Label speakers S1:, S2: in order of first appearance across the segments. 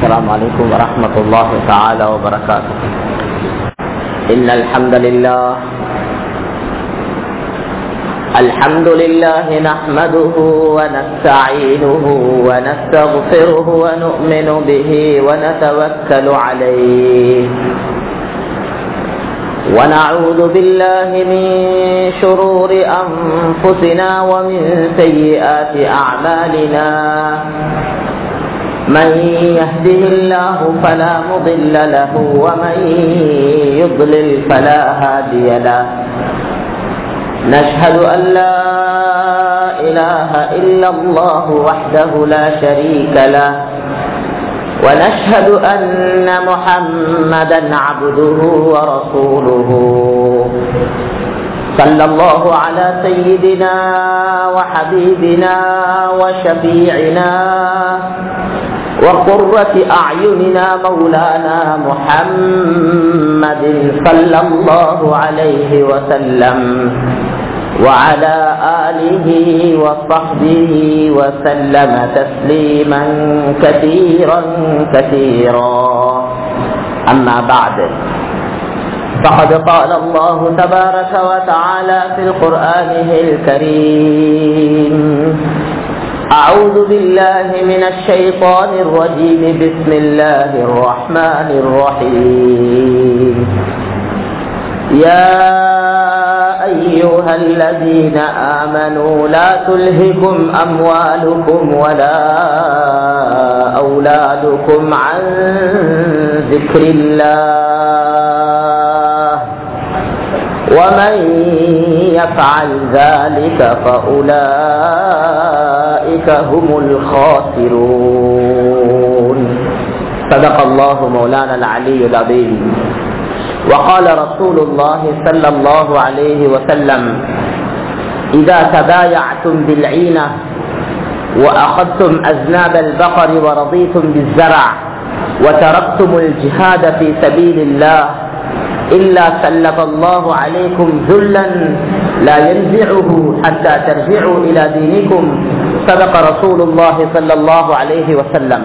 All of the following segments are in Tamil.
S1: السلام عليكم ورحمة الله تعالى وبركاته إن الحمد لله الحمد لله نحمده ونستعينه ونستغفره ونؤمن به ونتوكل عليه ونعوذ بالله من شرور أنفسنا ومن سيئات أعمالنا من يهده الله فلا مضل له ومن يضلل فلا هادي له نشهد أن لا إله إلا الله وحده لا شريك له ونشهد أن محمدا عبده ورسوله صلى الله على سيدنا وحبيبنا وشفيعنا وقرة أعيننا مولانا محمد صلى الله عليه وسلم وعلى آله وصحبه وسلم تسليما كثيرا كثيرا أما بعد فقد قال الله تبارك وتعالى في القرآن الكريم أعوذ بالله من الشيطان الرجيم بسم الله الرحمن الرحيم يا أيها الذين آمنوا لا تلهكم أموالكم ولا أولادكم عن ذكر الله ومن يفعل ذلك فأولئك هم الخاسرون صدق الله مولانا العلي العظيم وقال رسول الله صلى الله عليه وسلم إذا تبايعتم بالعينة وأخذتم أذناب البقر ورضيتم بالزرع وتركتم الجهاد في سبيل الله إلا سلط الله عليكم ذلا لا ينزعه حتى ترجعوا إلى دينكم صدق رسول الله صلى الله عليه وسلم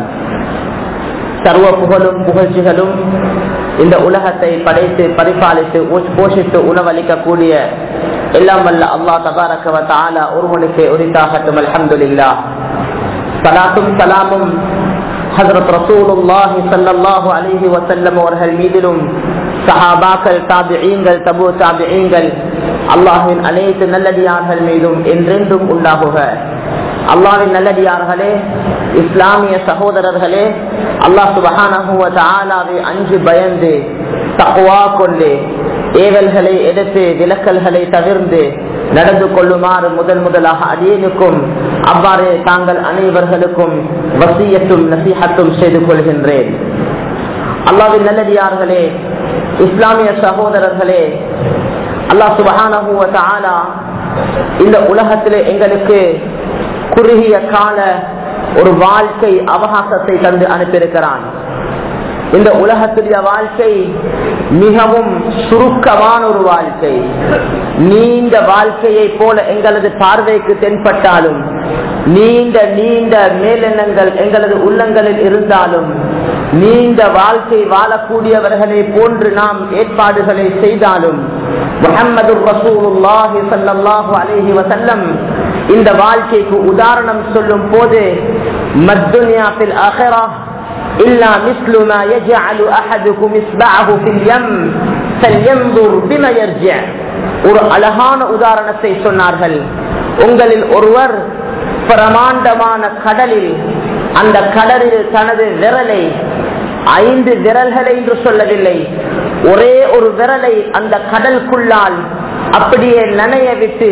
S1: சர்வ புகழும் புகழ்ச்சிகளும் இந்த உலகத்தை படைத்து பரிபாலித்து போஷித்து உணவளிக்கக்கூடிய எல்லாம் வல்ல அல்லா தபாரக்கவ தாலா ஒருவனுக்கு உரித்தாகட்டும் அல்ஹம்துலில்லா சலாத்தும் சலாமும் ஹசரத் ரசூலுல்லாஹி ஸல்லல்லாஹு அலைஹி வஸல்லம் அவர்கள் மீதிலும் சஹாபாக்கள் தாபிஈங்கள் தபு தாபிஈங்கள் அல்லாஹ்வின் அனைத்து நல்லடியார்கள் மீதும் என்றென்றும் உண்டாகுக அல்லாவின் நல்லடியார்களே இஸ்லாமிய சகோதரர்களே அல்லாஹ் சுபஹானவை அஞ்சு பயந்து தக்குவா கொண்டு ஏவல்களை எடுத்து விலக்கல்களை தவிர்ந்து நடந்து கொள்ளுமாறு முதல் முதலாக அடியனுக்கும் அவ்வாறு தாங்கள் அனைவர்களுக்கும் வசியத்தும் நசீகத்தும் செய்து கொள்கின்றேன் அல்லாவின் நல்லடியார்களே இஸ்லாமிய சகோதரர்களே அல்லாஹ் சுபஹானஹூவ இந்த உலகத்திலே எங்களுக்கு குறுகிய கால ஒரு வாழ்க்கை அவகாசத்தை தந்து அனுப்பியிருக்கிறான் இந்த உலகத்துடைய வாழ்க்கை மிகவும் சுருக்கமான ஒரு வாழ்க்கை நீண்ட வாழ்க்கையை போல எங்களது பார்வைக்கு தென்பட்டாலும் நீண்ட நீண்ட மேலெண்ணங்கள் எங்களது உள்ளங்களில் இருந்தாலும் நீண்ட வாழ்க்கை வாழக்கூடியவர்களை போன்று நாம் ஏற்பாடுகளை செய்தாலும் முகமது ரசூலுல்லாஹி சல்லாஹூ அலஹி வசல்லம் இந்த வாழ்க்கைக்கு உதாரணம் சொல்லும் போது மத்துனியாத்தில் அகரா إلا مثل ما يجعل أحدكم إصبعه في اليم فلينظر بما يرجع ஒரு அழகான உதாரணத்தை சொன்னார்கள் உங்களில் ஒருவர் பிரமாண்டமான கடலில் அந்த கடலில் தனது விரலை ஐந்து விரல்களை என்று சொல்லவில்லை ஒரே ஒரு விரலை அந்த கடலுக்குள்ளால் அப்படியே நனைய விட்டு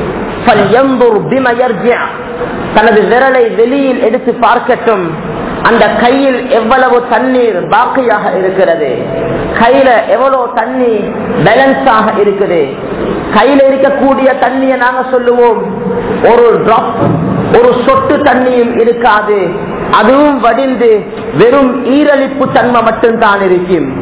S1: தனது விரலை வெளியில் எடுத்து பார்க்கட்டும் அந்த கையில் எவ்வளவு தண்ணீர் பாக்கியாக இருக்கிறது கையில எவ்வளவு தண்ணி பேலன்ஸாக இருக்குது கையில இருக்கக்கூடிய தண்ணியை நாங்க சொல்லுவோம் ஒரு டிராப் ஒரு சொட்டு தண்ணியும் இருக்காது அதுவும் வடிந்து வெறும் ஈரலிப்பு தன்மை மட்டும்தான் இருக்கும்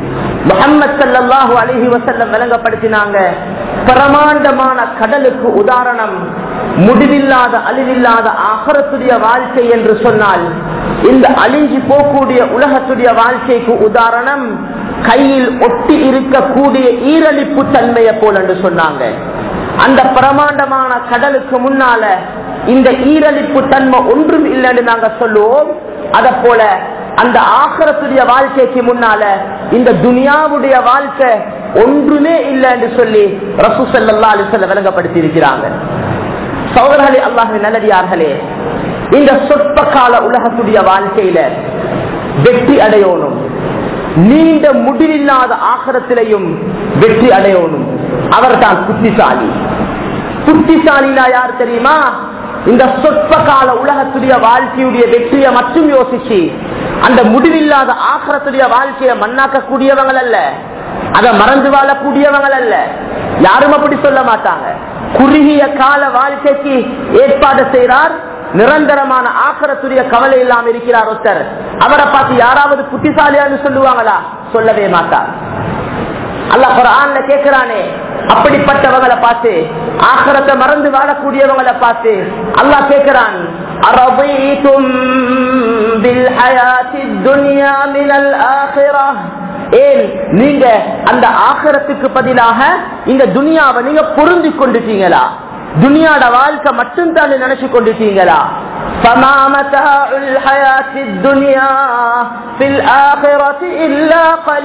S1: முகமது சல்லாஹூ அலிஹி வசல்லம் விளங்கப்படுத்தினாங்க பிரமாண்டமான கடலுக்கு உதாரணம் முடிவில்லாத அழிவில்லாத ஆகரத்துடைய வாழ்க்கை என்று சொன்னால் இந்த அழிஞ்சி போகக்கூடிய உலகத்துடைய வாழ்க்கைக்கு உதாரணம் கையில் ஒட்டி இருக்கக்கூடிய ஈரழிப்பு தன்மையை போல் என்று சொன்னாங்க அந்த பிரமாண்டமான கடலுக்கு முன்னால இந்த ஈரழிப்பு தன்மை ஒன்றும் இல்லைன்னு நாங்க சொல்லுவோம் அத போல அந்த ஆகரத்துடைய வாழ்க்கைக்கு முன்னால இந்த துனியாவுடைய வாழ்க்கை ஒன்றுமே இல்லை என்று சொல்லி ரசூ சல்லா அலிசல்ல விளங்கப்படுத்தி இருக்கிறாங்க சோதர்களே அல்லாஹின் நல்லடியார்களே இந்த சொற்ப கால உலகத்துடைய வாழ்க்கையில வெற்றி அடையணும் நீண்ட முடிவில்லாத ஆகரத்திலையும் வெற்றி அடையணும் அவர் தான் புத்திசாலி புத்திசாலினா யார் தெரியுமா இந்த சொற்ப கால உலகத்துடைய வாழ்க்கையுடைய வெற்றியை மட்டும் யோசிச்சு அந்த முடிவில்லாத ஆகரத்துடைய வாழ்க்கையை மண்ணாக்க கூடியவங்கள் அல்ல அதை மறந்து வாழக்கூடியவங்கள் அல்ல யாரும் அப்படி சொல்ல மாட்டாங்க குறுகிய கால வாழ்க்கைக்கு ஏற்பாடு செய்கிறார் நிரந்தரமான ஆக்கரத்துடைய கவலை இல்லாம இருக்கிறார் ஒருத்தர் அவரை பார்த்து யாராவது புத்திசாலியான்னு சொல்லுவாங்களா சொல்லவே மாட்டார் அல்ல குரான்ல கேட்கிறானே அப்படிப்பட்டவங்களை பார்த்து ஆகரத்தை மறந்து வாழக்கூடியவங்களை பார்த்து அல்லாஹ் கேட்கிறான் அரபைத்தும் பில் ஹயாத்தி துன்யா மினல் ஆகிரா ஏன் நீங்க அந்த ஆகரத்துக்கு பதிலாக இந்த துனியாவை நீங்க பொருந்தி கொண்டுட்டீங்களா துனியாட வாழ்க்கை மட்டும் தான் நினைச்சு கொண்டுட்டீங்களா فما متاع الحياة الدنيا في الآخرة إلا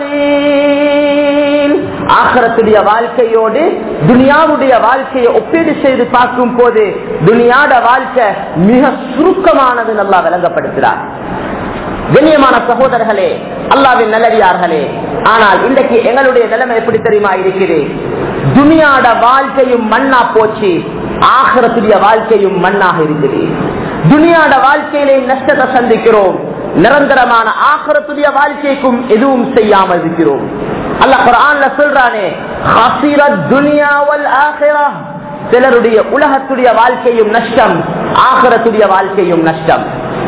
S1: قليل ஆகரத்துடைய வாழ்க்கையோடு துனியாவுடைய வாழ்க்கையை ஒப்பீடு செய்து பார்க்கும் போது துனியாட வாழ்க்கை மிக சுருக்கமானது நல்லா விளங்கப்படுத்துகிறார் கண்ணியமான சகோதரர்களே அல்லாவின் நல்லடியார்களே ஆனால் இன்றைக்கு எங்களுடைய நிலைமை எப்படி தெரியுமா இருக்குது துனியாட வாழ்க்கையும் மண்ணா போச்சு ஆகரத்துடைய வாழ்க்கையும் மண்ணாக இருக்குது துனியாட வாழ்க்கையிலே நஷ்டத்தை சந்திக்கிறோம் நிரந்தரமான ஆகரத்துடைய வாழ்க்கைக்கும் எதுவும் செய்யாமல் இருக்கிறோம் அல்ல குரான்ல சொல்றானே சிலருடைய உலகத்துடைய வாழ்க்கையும் நஷ்டம் ஆகரத்துடைய வாழ்க்கையும் நஷ்டம்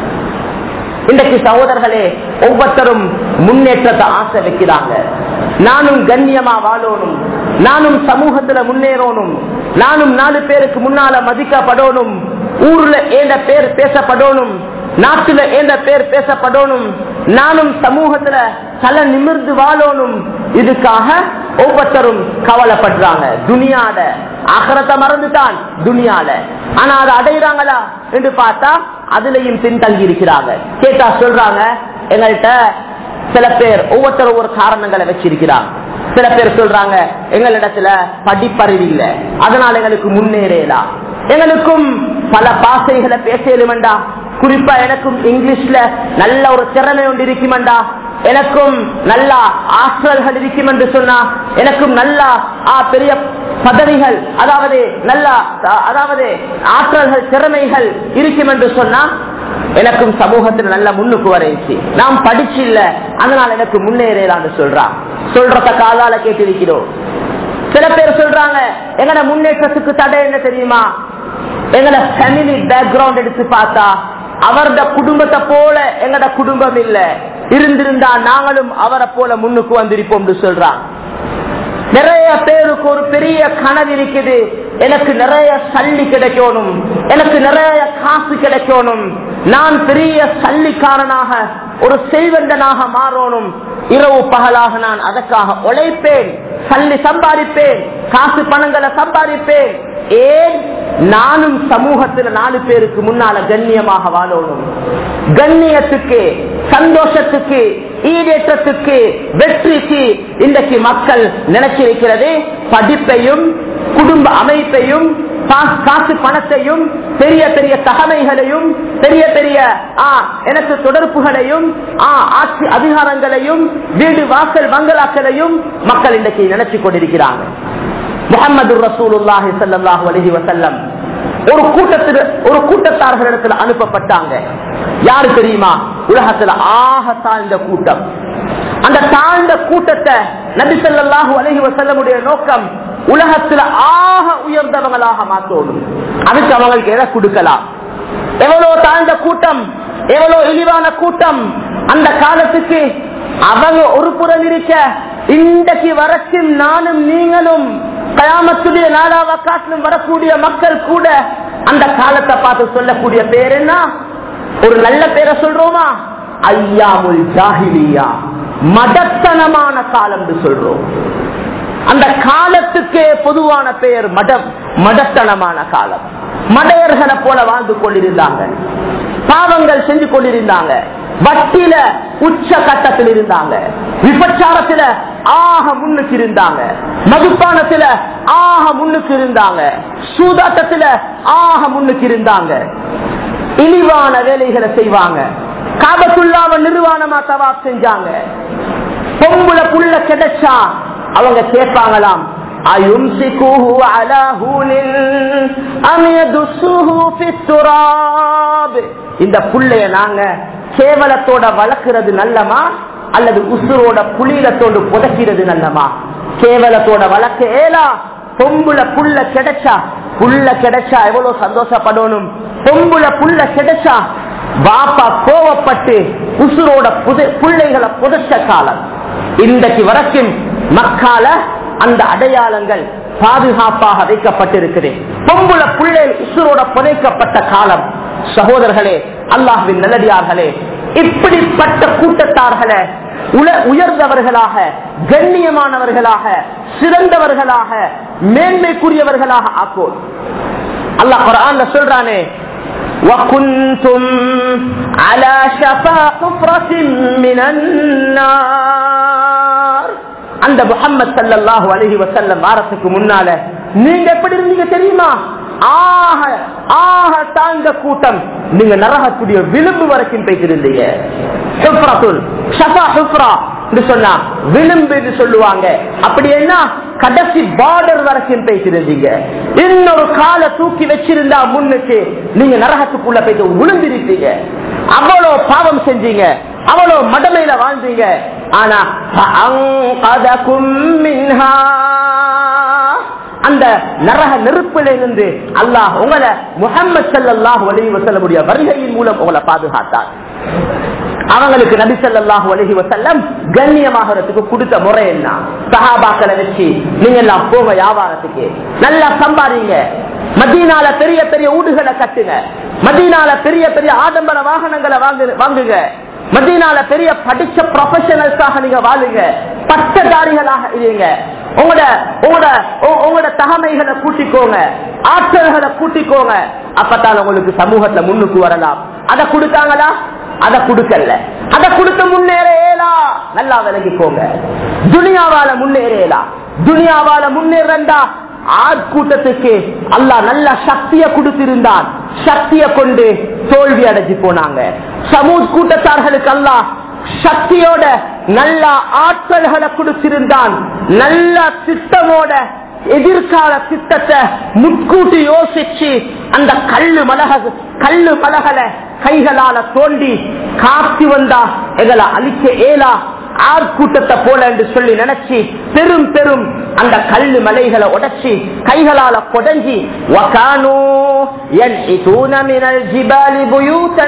S1: இன்றைக்கு சகோதரர்களே ஒவ்வொருத்தரும் முன்னேற்றத்தை ஆசை வைக்கிறாங்க நானும் கண்ணியமா வாழணும் நானும் சமூகத்துல முன்னேறணும் நானும் நாலு பேருக்கு முன்னால மதிக்கப்படணும் ஊர்ல ஏந்த பேர் பேசப்படணும் நாட்டுல ஏந்த பேர் பேசப்படணும் நானும் சமூகத்துல தல நிமிர்ந்து வாழணும் இதுக்காக ஒவ்வொருத்தரும் கவலைப்படுறாங்க துனியாட அகரத்தை மறந்துட்டான் துனியால ஆனா அதை அடையிறாங்களா என்று பார்த்தா அதுலயும் பின்தங்கி இருக்கிறாங்க கேட்டா சொல்றாங்க எங்கள்கிட்ட சில பேர் ஒவ்வொருத்தரும் ஒவ்வொரு காரணங்களை வச்சிருக்கிறாங்க சில பேர் சொல்றாங்க எங்களிடத்துல படிப்பறிவு இல்லை அதனால எங்களுக்கு முன்னேறலாம் எங்களுக்கும் பல பாசைகளை பேசலுமெண்டா குறிப்பா எனக்கும் இங்கிலீஷ்ல நல்ல ஒரு திறமை ஒன்று இருக்குமெண்டா எனக்கும் நல்லா ஆற்றல்கள் இருக்கும் என்று சொன்னா எனக்கும் நல்லா ஆ, பெரிய பதவிகள் அதாவது நல்லா அதாவது ஆற்றல்கள் திறமைகள் இருக்கும் என்று சொன்னா எனக்கும் சமூகத்தில் நல்ல முன்னுக்கு வரைச்சு நாம் படிச்சு இல்ல அதனால எனக்கு முன்னேறலான்னு சொல்றான் சொல்றத காதால கேட்டிருக்கிறோம் சில பேர் சொல்றாங்க எங்கட முன்னேற்றத்துக்கு தடை என்ன தெரியுமா எங்கட ஃபேமிலி பேக்ரவுண்ட் எடுத்து பார்த்தா அவரது குடும்பத்தை போல எங்கட குடும்பம் இல்ல இருந்திருந்தா நாங்களும் அவரை போல முன்னுக்கு வந்திருப்போம் சொல்றான் நிறைய பேருக்கு ஒரு பெரிய கனவு இருக்குது எனக்கு நிறைய சல்லி கிடைக்கணும் எனக்கு நிறைய காசு கிடைக்கணும் நான் பெரிய சல்லிக்காரனாக ஒரு செல்வந்தனாக மாறணும் இரவு பகலாக நான் அதற்காக உழைப்பேன் சல்லி சம்பாதிப்பேன் காசு பணங்களை சம்பாதிப்பேன் ஏன் நானும் சமூகத்துல நாலு பேருக்கு முன்னால கண்ணியமாக வாழணும் கண்ணியத்துக்கு சந்தோஷத்துக்கு ஈடேற்றத்துக்கு வெற்றிக்கு இன்றைக்கு மக்கள் நினைச்சிருக்கிறது படிப்பையும் குடும்ப அமைப்பையும் கா- காசு பணத்தையும் பெரிய பெரிய தகமைகளையும் பெரிய பெரிய ஆ, எனக்கு தொடர்புகளையும் ஆ, ஆட்சி அதிகாரங்களையும் வீடு வாசல் பங்களாக்களையும் மக்கள் இன்றைக்கு நினைச்சு கொண்டிருக்கிறாங்க முகமது ரசூலுல்லாஹி ஸல்லல்லாஹு அலைஹி வஸல்லம் ஒரு கூட்டத்தில் ஒரு கூட்டத்தார்களிடத்தில் அனுப்பப்பட்டாங்க யாரு தெரியுமா உலகத்துல ஆக தாழ்ந்த கூட்டம் அந்த தாழ்ந்த கூட்டத்தை நபி ஸல்லல்லாஹு அலைஹி வஸல்லமுடைய நோக்கம் உலகத்துல ஆக உயர்ந்தவங்களாக மாற்றணும் அதுக்கு அவங்களுக்கு எதை கொடுக்கலாம் எவ்வளவு தாழ்ந்த கூட்டம் எவ்வளவு இழிவான கூட்டம் அந்த காலத்துக்கு அவங்க ஒரு புறம் இருக்க இன்றைக்கு வரைக்கும் நானும் நீங்களும் கயாமத்துடைய நாலாவ காட்டிலும் வரக்கூடிய மக்கள் கூட அந்த காலத்தை பார்த்து சொல்லக்கூடிய பேர் என்ன ஒரு நல்ல பேரை சொல்றோமா ஐயாமுல் ஜாஹிலியா மடத்தனமான காலம் என்று சொல்றோம் அந்த காலத்துக்கே பொதுவான பெயர் மடம் மடத்தனமான காலம் மடையர்களை போல வாழ்ந்து கொண்டிருந்தாங்க பாவங்கள் செஞ்சு கொண்டிருந்தாங்க வட்டியில உச்ச கட்டத்தில் இருந்தாங்க விபச்சாரத்துல ஆக முன்னுக்கு இருந்தாங்க மதுப்பானத்துல ஆக முன்னுக்கு இருந்தாங்க சூதாட்டத்துல ஆக முன்னுக்கு இருந்தாங்க இழிவான வேலைகளை செய்வாங்க காபத்துள்ளாம நிர்வாணமா தவாப் செஞ்சாங்க பொம்புல புள்ள கிடைச்சா அவங்க கேட்பாங்களாம் أيمسكه على هون أم يدسه في التراب இந்த புள்ளைய நாங்க கேவலத்தோட வளர்க்கிறது நல்லமா அல்லது உசுரோட புளியிலத்தோடு புதைக்கிறது நல்லமா கேவலத்தோட வளர்க்க ஏலா பொம்புல புள்ள கிடைச்சா புள்ள கிடைச்சா எவ்வளவு சந்தோஷப்படணும் பொம்புல புள்ள கிடைச்சா பாப்பா கோவப்பட்டு உசுரோட புதை பிள்ளைகளை புதைச்ச காலம் இன்றைக்கு வரைக்கும் மக்கால அந்த அடையாளங்கள் பாதுகாப்பாக வைக்கப்பட்டிருக்குது பொம்புல பிள்ளை உசுரோட புதைக்கப்பட்ட காலம் சகோதரர்களே அல்லாஹ்வின் நல்லடியார்களே இப்படிப்பட்ட கூட்டத்தார்களை உல- உயர்ந்தவர்களாக கண்ணியமானவர்களாக சிறந்தவர்களாக மேன்மைக்குரியவர்களாக ஆக்கோம் அல்லாஹ் குர்ஆன்ல சொல்றானே وكنتم على شفا حفرة من النار அந்த முஹம்மது ஸல்லல்லாஹு அலைஹி வஸல்லம் வாரத்துக்கு முன்னால நீங்க எப்படி இருந்தீங்க தெரியுமா ஆக ஆக தாங்க கூட்டம் நீங்க நரகத்துடைய விளிம்பு வரைக்கும் போய்த்திருந்தீங்க ஹுஃப்ரத்துல் ஷஃபா ஹுஃப்ரா என்று சொன்னா விளிம்பு என்று சொல்லுவாங்க அப்படி என்ன கடைசி பார்டர் வரைக்கும் போய்த்திருந்தீங்க இன்னொரு காலை தூக்கி வச்சிருந்தா முன்னுக்கு நீங்க நரகத்துக்குள்ள போயிட்டு விழுந்திருப்பீங்க அவ்வளவு பாவம் செஞ்சீங்க அவ்வளவு மடமையில வாழ்ந்தீங்க ஆனா فأنقذكم منها. அந்த நரக நெருப்பில இருந்து அல்லாஹ் உங்களை முகமது ஸல்லல்லாஹு அலைஹி வஸல்லமுடைய வருகையின் மூலம் உங்களை பாதுகாத்தார் அவங்களுக்கு நபி ஸல்லல்லாஹு அலைஹி வஸல்லம் கண்ணியமாகறதுக்கு கொடுத்த முறை என்ன சஹாபாக்களை வச்சு நீங்க எல்லாம் போக வியாபாரத்துக்கு நல்லா சம்பாதிங்க மதீனால பெரிய பெரிய ஊடுகளை கட்டுங்க மதீனால பெரிய பெரிய ஆடம்பர வாகனங்களை வாங்கு- வாங்குங்க மதீனால பெரிய படிச்ச ப்ரொஃபஷனல்ஸாக நீங்க வாழுங்க பட்டதாரிகளாக இருங்க உங்களோட உங்களோட உ- உங்களோட தகமைகளை கூட்டிக்கோங்க ஆற்றல்களை கூட்டிக்கோங்க அப்பதான் உங்களுக்கு சமூகத்துல முன்னுக்கு வரலாம் அதை கொடுத்தாங்களா அதை கொடுக்கல அதை கொடுத்து முன்னேறேலா நல்லா விலகிக்கோங்க துனியாவால முன்னேறேலா துனியாவால முன்னேறண்டா ஆட்கூட்டத்துக்கு அல்லாஹ் நல்ல சக்தியை கொடுத்திருந்தான் சக்தியை கொண்டு தோல்வி அடைஞ்சு போனாங்க சமூக கூட்டத்தார்களுக்கு அல்லாஹ் சக்தியோட நல்ல ஆற்றல்களை கொடுத்திருந்தான் நல்ல திட்டமோட எதிர்கால திட்டத்தை முன்கூட்டி யோசிச்சு அந்த கல்லு மலக கல்லு மலகலை கைகளால தோண்டி காத்தி வந்தா எங்களை அழிக்க ஏலா ஆர்கூட்டத்தை போல என்று சொல்லி நினைச்சு பெரும் பெரும் அந்த கல்லு மலைகளை உடைச்சி கைகளால கொடைஞ்சி وَكَانُوا يَنْحِتُونَ مِنَ الْجِبَالِ بُيُوتًا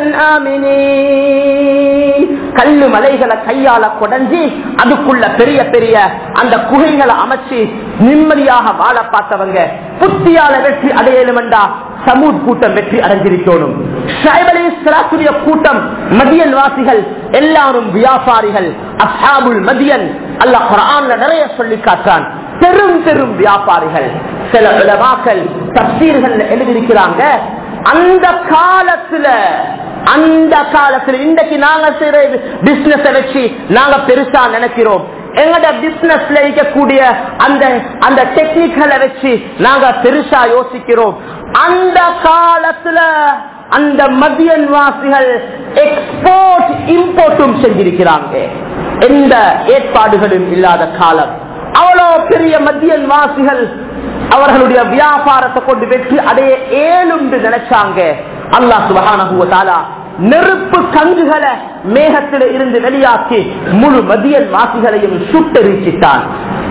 S1: آمِنِينَ கல்லு மலைகளை கையால கொடைஞ்சி அதுக்குள்ள பெரிய பெரிய அந்த குகைகளை அமைச்சு நிம்மதியாக வாழ பார்த்தவங்க புத்தியால வெற்றி அடையலுமெண்டா சமூத் கூட்டம் வெற்றி அடைஞ்சிருக்கணும் ஷைப் அலைஹிஸ்ஸலாத்துடைய கூட்டம் மதியன் வாசிகள் எல்லாரும் வியாபாரிகள் அஸ்ஹாபுல் மதியன் அல்லாஹ் குர்ஆன்ல நிறைய சொல்லி காட்டான் பெரும் பெரும் வியாபாரிகள் சில உலமாக்கள் தப்சீர்கள் எழுதியிருக்கிறாங்க அந்த காலத்துல அந்த காலத்துல இன்றைக்கு நாங்க செய்யற பிசினஸ் வச்சு நாங்க பெருசா நினைக்கிறோம் எங்கட பிசினஸ்ல இருக்கக்கூடிய அந்த அந்த டெக்னிக்களை வச்சு நாங்க பெருசா யோசிக்கிறோம் அந்த காலத்துல அந்த மதியன் வாசிகள் எக்ஸ்போர்ட் இம்போர்ட்டும் செஞ்சிருக்கிறாங்க எந்த ஏற்பாடுகளும் இல்லாத காலம் அவ்வளோ பெரிய மத்தியன் வாசிகள் அவர்களுடைய வியாபாரத்தை கொண்டு வெற்றி அடைய ஏழுண்டு நினைச்சாங்க அல்லாஹ் சுபஹானஹு வ தஆலா நெருப்பு கங்குகளை மேகத்தில் இருந்து வெளியாக்கி முழு மதியன் வாசிகளையும் சுட்டெரிச்சிட்டான்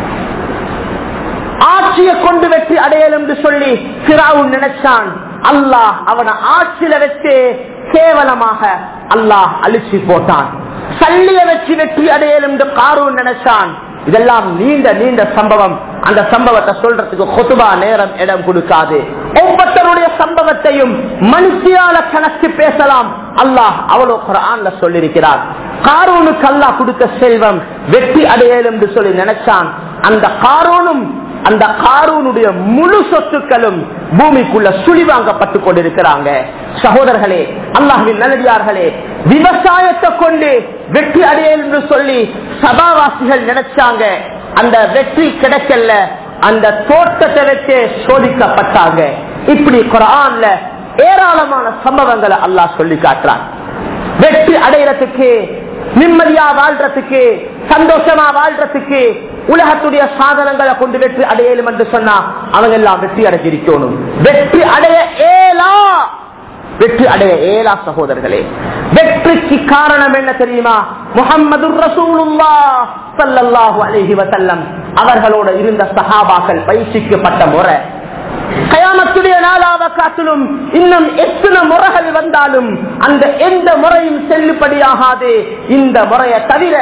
S1: ஆட்சியை கொண்டு வெற்றி அடையல் என்று சொல்லி சிராவுன் நினைச்சான் அல்லாஹ் அவனை ஆட்சியில வச்சு கேவலமாக அல்லாஹ் அழிச்சு போட்டான் சல்லிய வச்சு வெற்றி அடையல் என்று காரூன் நினைச்சான் இதெல்லாம் நீண்ட நீண்ட சம்பவம் அந்த சம்பவத்தை சொல்றதுக்கு கொத்துபா நேரம் இடம் கொடுக்காது ஒவ்வொருத்தருடைய சம்பவத்தையும் மனுஷியால கணக்கு பேசலாம் அல்லாஹ் அவ்வளவு குரான்ல சொல்லியிருக்கிறார் காரூனுக்கு அல்லாஹ் கொடுத்த செல்வம் வெற்றி அடையல் என்று சொல்லி நினைச்சான் அந்த காரூனும் அந்த காரூனுடைய முழு சொத்துக்களும் பூமிக்குள்ள சுழிவாங்கப்பட்டு கொண்டிருக்கிறாங்க சகோதரர்களே அல்லாஹின் நல்லடியார்களே விவசாயத்தை கொண்டு வெற்றி அடையல் என்று சொல்லி சபாவாசிகள் நினைச்சாங்க அந்த வெற்றி கிடைக்கல அந்த தோட்டத்தை வச்சே சோதிக்கப்பட்டாங்க இப்படி குரான்ல ஏராளமான சம்பவங்களை அல்லாஹ் சொல்லி காட்டுறான் வெற்றி அடைகிறதுக்கு நிம்மதியா வாழ்றதுக்கு சந்தோஷமா வாழ்றதுக்கு உலகத்துடைய சாதனங்களை கொண்டு வெற்றி அடையலும் என்று சொன்னா அவங்க எல்லாம் வெற்றி அடைஞ்சிருக்கணும் வெற்றி அடைய ஏலா வெற்றி அடைய ஏலா சகோதரர்களே வெற்றிக்கு காரணம் என்ன தெரியுமா முகம்மது ரசூலுல்லா சல்லல்லாஹு அலைஹி வஸல்லம் அவர்களோட இருந்த சஹாபாக்கள் பயிற்சிக்கப்பட்ட முறை கயாமத்துடைய நாளாவ காட்டிலும் இன்னும் எத்தனை முறைகள் வந்தாலும் அந்த எந்த முறையும் செல்லுபடியாகாது இந்த முறையை தவிர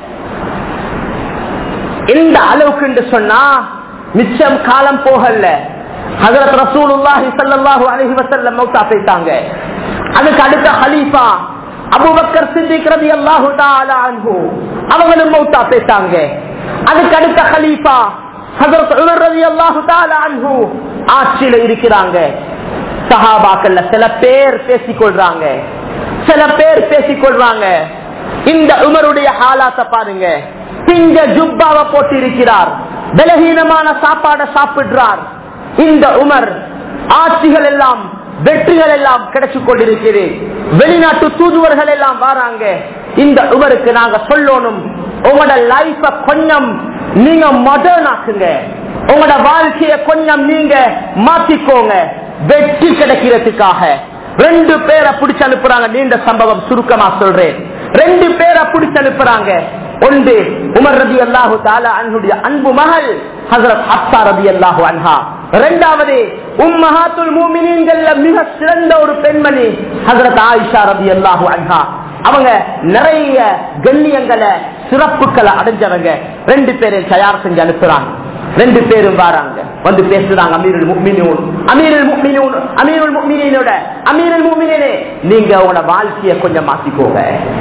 S1: எந்த அளவுக்கு என்று சொன்னா மிச்சம் காலம் போகல ஹசரத் ரசூலுல்லாஹி ஸல்லல்லாஹு அலைஹி வஸல்லம் மௌத்தா போயிட்டாங்க அதுக்கு அடுத்த ஹலீஃபா அபூபக்கர் சித்திக் ரலியல்லாஹு தஆலா அன்ஹு அவங்களும் மௌத்தா போயிட்டாங்க அதுக்கு அடுத்த ஹலீஃபா ஹசரத் உமர் ரலியல்லாஹு தஆலா அன்ஹு ஆட்சியில இருக்கிறாங்க சஹாபாக்கள்ல சில பேர் பேசிக் கொள்றாங்க சில பேர் பேசிக் கொள்றாங்க இந்த உமருடைய ஹாலாத்த பாருங்க பிஞ்ச ஜுப்பாவை போட்டு இருக்கிறார் பலகீனமான சாப்பாடை சாப்பிடுறார் இந்த உமர் ஆட்சிகள் எல்லாம் வெற்றிகள் எல்லாம் கிடைச்சு கொண்டிருக்கிறது வெளிநாட்டு தூதுவர்கள் எல்லாம் வராங்க இந்த உமருக்கு நாங்க சொல்லணும் உங்களோட லைஃப கொஞ்சம் நீங்க மாடர்ன் ஆக்குங்க உங்களோட வாழ்க்கைய கொஞ்சம் நீங்க மாத்திக்கோங்க வெற்றி கிடைக்கிறதுக்காக ரெண்டு பேரை பிடிச்சு அனுப்புறாங்க நீண்ட சம்பவம் சுருக்கமா சொல்றேன் ரெண்டு பேரை பிடிச்சு அனுப்புறாங்க ஒன்று உமர் ரதி அல்லாஹு தாலா அன்னுடைய அன்பு மகள் ஹசரத் ஹப்சா ரதி அல்லாஹு அன்ஹா இரண்டாவது உம்மஹாத்துல் மூமினீன்கள்ல மிக சிறந்த ஒரு பெண்மணி ஹசரத் ஆயிஷா ரதி அல்லாஹு அன்ஹா அவங்க நிறைய கண்ணியங்களை சிறப்புகளை அடைஞ்சவங்க ரெண்டு பேரையும் தயார் செஞ்சு அனுப்புறாங்க ரெண்டு பேரும் வராங்க வந்து பேசுறாங்க அமீருல் முக்மினூன் அமீருல் முக்மினூன் அமீருல் முக்மினோட அமீருல் முக்மினே நீங்க உங்களோட வாழ்க்கைய கொஞ்சம் மாத்திக்கோங்க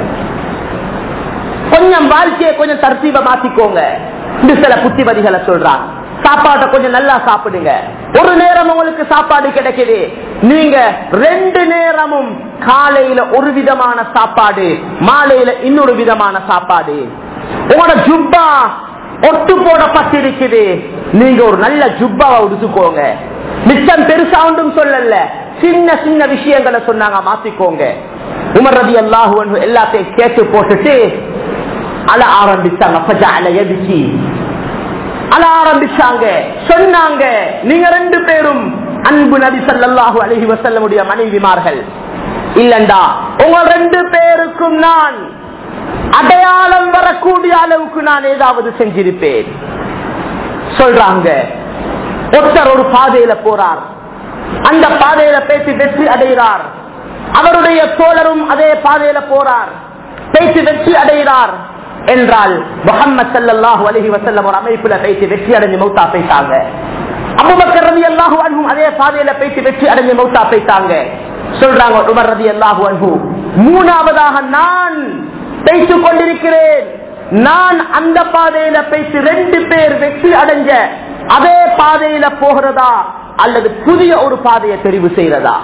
S1: கொஞ்சம் வாழ்க்கையை கொஞ்சம் தர்த்தீப மாத்திக்கோங்க இந்த சில புத்திமதிகளை சொல்றாங்க சாப்பாட்டை கொஞ்சம் நல்லா சாப்பிடுங்க ஒரு நேரம் உங்களுக்கு சாப்பாடு கிடைக்குது நீங்க ரெண்டு நேரமும் காலையில ஒரு விதமான சாப்பாடு மாலையில இன்னொரு விதமான சாப்பாடு உங்களோட ஜுப்பா ஒட்டு போடப்பட்டிருக்குது நீங்க ஒரு நல்ல ஜுப்பாவை உடுத்துக்கோங்க மிச்சம் பெருசா ஒன்றும் சொல்லல சின்ன சின்ன விஷயங்களை சொன்னாங்க மாத்திக்கோங்க உமர் ரதி அல்லாஹு எல்லாத்தையும் கேட்டு போட்டுட்டு அழ ஆரம்பிச்சாங்க ஃபஜஅல யப்கி. அழ ஆரம்பிச்சாங்க சொன்னாங்க நீங்க ரெண்டு பேரும் அன்பு நபி ஸல்லல்லாஹு அலைஹி வஸல்லமுடைய மனைவிமார்கள் இல்லண்டா உங்க ரெண்டு பேருக்கும் நான் அடையாளம் வரக்கூடிய அளவுக்கு நான் ஏதாவது செஞ்சிருப்பேன் சொல்றாங்க ஒருத்தர் ஒரு பாதையில போறார் அந்த பாதையில பேசி வெற்றி அடைகிறார் அவருடைய தோழரும் அதே பாதையில போறார் பேசி வெற்றி அடைகிறார் என்றால் முகமது சல்லாஹூ அலஹி வசல்லம் ஒரு அமைப்புல பேசி வெற்றி அடைஞ்சு மௌத்தா போயிட்டாங்க அபுபக்கர் ரவி அல்லாஹு அன்பும் அதே பாதையில பேசி வெற்றி அடைஞ்சு மௌத்தா போயிட்டாங்க சொல்றாங்க உமர் ரதி அல்லாஹு அன்பு மூணாவதாக நான் பேசிக் கொண்டிருக்கிறேன் நான் அந்த பாதையில பேசி ரெண்டு பேர் வெற்றி அடைஞ்ச அதே பாதையில போகிறதா அல்லது புதிய ஒரு பாதையை தெரிவு செய்யறதா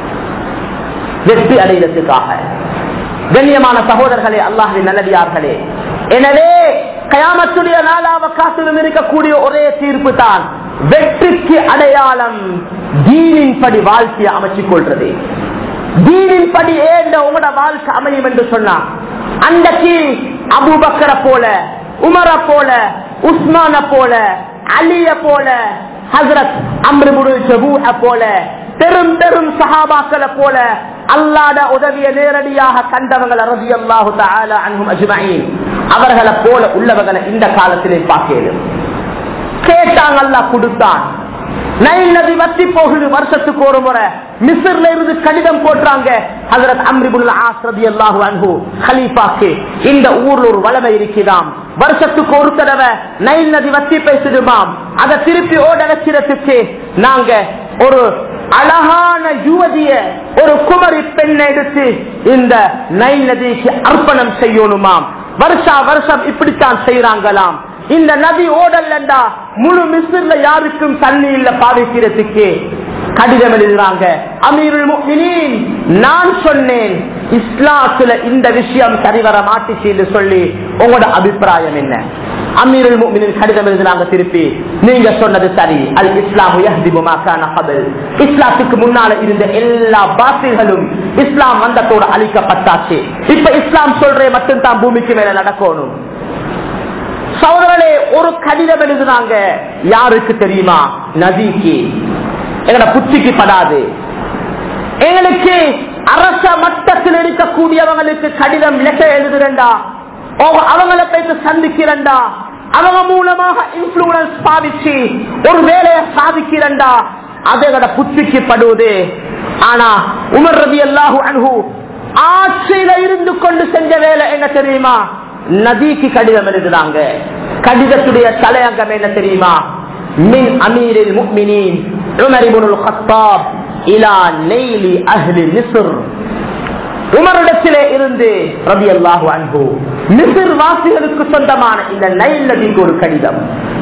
S1: வெற்றி அடைகிறதுக்காக கண்ணியமான சகோதரர்களே அல்லாஹின் நல்லடியார்களே எனவே கயாமத்துடைய நாளாவ காத்திலும் இருக்கக்கூடிய ஒரே தீர்ப்பு தான் வெற்றிக்கு அடையாளம் தீனின் படி வாழ்க்கையை அமைச்சுக் கொள்றது தீனின் படி ஏந்த உங்களோட வாழ்க்கை அமையும் என்று சொன்னா அன்றைக்கு அபுபக்கரை போல உமர போல உஸ்மான போல அலிய போல ஹசரத் அம்ருபுரு போல பெரும் பெரும் சஹாபாக்களை போல அல்லாத உதவிய நேரடியாக கண்டவங்களை ரதி அல்லாஹு அன்பும் அஜ்மயின் அவர்களை போல உள்ளவர்களை இந்த காலத்திலே பார்க்கலும் கேட்டாங்க அல்லா கொடுத்தான் நைல் நதி வத்தி போகுது வருஷத்துக்கு ஒரு முறை மிஸ்ர்ல இருந்து கடிதம் போடுறாங்க ஹஜரத் அம்ரிபுல் ஆஸ் ரலியல்லாஹு அன்ஹு ஹலீஃபாக்கு இந்த ஊர்ல ஒரு வளமை இருக்குதாம் வருஷத்துக்கு ஒரு தடவை நைல் நதி வத்தி பேசிடுமாம் அதை திருப்பி ஓட வச்சிடத்துக்கு நாங்க ஒரு அழகான யுவதிய ஒரு குமரி பெண்ணை எடுத்து இந்த நைல் நதிக்கு அர்ப்பணம் செய்யணுமாம் வருஷா வருஷம் இப்படித்தான் செய்யறாங்களாம் இந்த நதி ஓடல்லண்டா முழு மிஸ்ர்ல யாருக்கும் தண்ணி இல்ல பாவிக்கிறதுக்கு கடிதம் எழுதுறாங்க அமீருல் முஃமினீன் நான் சொன்னேன் இஸ்லாத்துல இந்த விஷயம் சரிவர மாட்டுச்சு என்று சொல்லி உங்களோட அபிப்பிராயம் என்ன அமீருல் முஃமினீன் கடிதம் எழுதுறாங்க திருப்பி நீங்க சொன்னது சரி அல் இஸ்லாம் யஹ்திபு மா கான கபல் இஸ்லாத்துக்கு முன்னால இருந்த எல்லா பாத்தில்களும் இஸ்லாம் வந்தத்தோடு அழிக்கப்பட்டாச்சு இப்ப இஸ்லாம் சொல்றே மட்டும் தான் பூமிக்கு மேல நடக்கணும் சோதரே ஒரு கடிதம் எழுதுனாங்க யாருக்கு தெரியுமா நதிக்கு எங்கட புத்திக்கு படாது எங்களுக்கு அரச மட்டத்தில் இருக்கக்கூடியவங்களுக்கு கடிதம் லெட்டர் எழுதுறண்டா அவங்களை போயிட்டு சந்திக்கிறண்டா அவங்க மூலமாக இன்ஃபுளுன்ஸ் பாதிச்சு ஒரு வேலையை சாதிக்கிறண்டா அதோட புத்திக்கு படுவது ஆனா உமர் ரவி அல்லாஹு அன்ஹு ஆட்சியில இருந்து கொண்டு செஞ்ச வேலை என்ன தெரியுமா நதிக்கு கடிதம் எழுதுறாங்க கடிதத்துடைய தலையங்கம் என்ன தெரியுமா மின் அமீரில் முக்மினின் உமர் இப்னுல் கத்தாப் இலா நெய்லி அஹ்லி மிஸ்ர் உமரிடத்திலே இருந்து ரபி அல்லாஹு அன்பு மிசிர் வாசிகளுக்கு சொந்தமான இந்த நைல் நதிக்கு ஒரு கடிதம்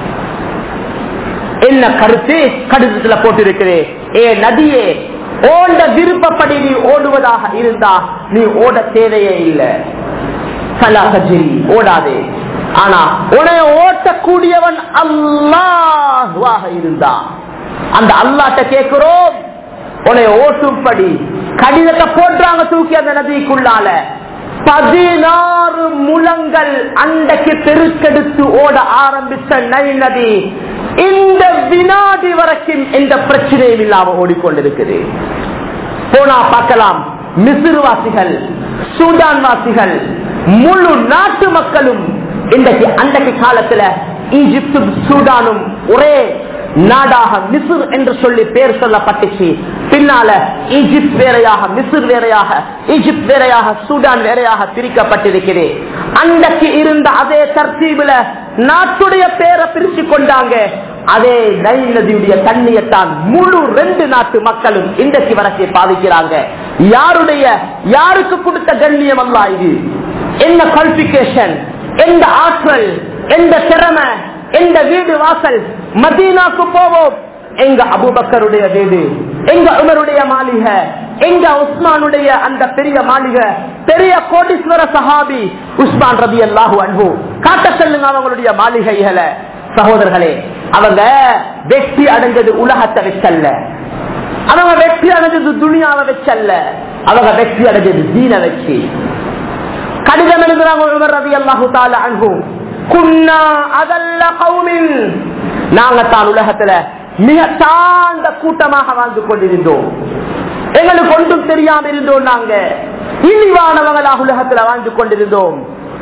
S1: என்ன கருத்து கடிதத்துல போட்டிருக்கிறேன் ஏ நதியே ஓட விருப்பப்படி நீ ஓடுவதாக இருந்தா நீ ஓட தேவையே இல்லை கலாகஜிரி ஓடாதே ஆனா உனைய ஓட்டக்கூடியவன் அல்லாஹுவாக இருந்தா அந்த அல்லாட்ட கேட்கிறோம் உன்னை ஓட்டும்படி கடிதத்தை போடுறாங்க தூக்கி அந்த நதிக்குள்ளால பதினாறு முழங்கள் அண்டைக்கு பெருக்கெடுத்து ஓட ஆரம்பித்த நைல் நதி இந்த வினாடி வரைக்கும் எந்த பிரச்சனையும் இல்லாம ஓடிக்கொண்டிருக்குது போனா பார்க்கலாம் மிசிறு வாசிகள் சூடான் வாசிகள் முழு நாட்டு மக்களும் இன்றைக்கு அன்றைக்கு காலத்துல ஈஜிப்தும் சூடானும் ஒரே நாடாக மிசிர் என்று சொல்லி பேர் சொல்லப்பட்டுச்சு பின்னால ஈஜிப்ட் வேறையாக மிசிர் வேறையாக ஈஜிப்ட் வேறையாக சூடான் வேறையாக பிரிக்கப்பட்டிருக்கிறது அன்றைக்கு இருந்த அதே தர்த்தீபில நாட்டுடைய பேரை பிரிச்சு கொண்டாங்க அதே நைல் நதியுடைய தண்ணியத்தான் முழு ரெண்டு நாட்டு மக்களும் இன்றைக்கு வரைக்கும் பாதிக்கிறாங்க யாருடைய யாருக்கு கொடுத்த கண்ணியம் அல்ல இது என்ன குவாலிபிகேஷன் எந்த ஆற்றல் எந்த திறமை எந்த வீடு வாசல் மதீனாக்கு போவோம் எங்க அபுபக்கருடைய வீடு எங்க உமருடைய மாளிகை எங்க உஸ்மானுடைய அந்த பெரிய மாளிகை பெரிய கோடீஸ்வர சஹாபி உஸ்மான் ரபி அல்லாஹு அன்பு காட்ட சொல்லுங்க அவங்களுடைய மாளிகைகளை சகோதரர்களே அவங்க வெற்றி அடைஞ்சது உலகத்தை வச்சல்ல அவங்க வெற்றி அடைஞ்சது துணியாவை வச்சல்ல அவங்க வெற்றி அடைஞ்சது தீன வச்சு கடிதம் எழுதுறாங்க உமர் ரவி அல்லாஹு தால அன்பு குன்னா அதல்ல கவுமின் நாங்க தான் உலகத்துல மிக தாழ்ந்த கூட்டமாக வாழ்ந்து கொண்டிருந்தோம் எங்களுக்கு ஒன்றும் தெரியாம இருந்தோம் நாங்க இழிவானவங்களாக உலகத்துல வாழ்ந்து கொண்டிருந்தோம்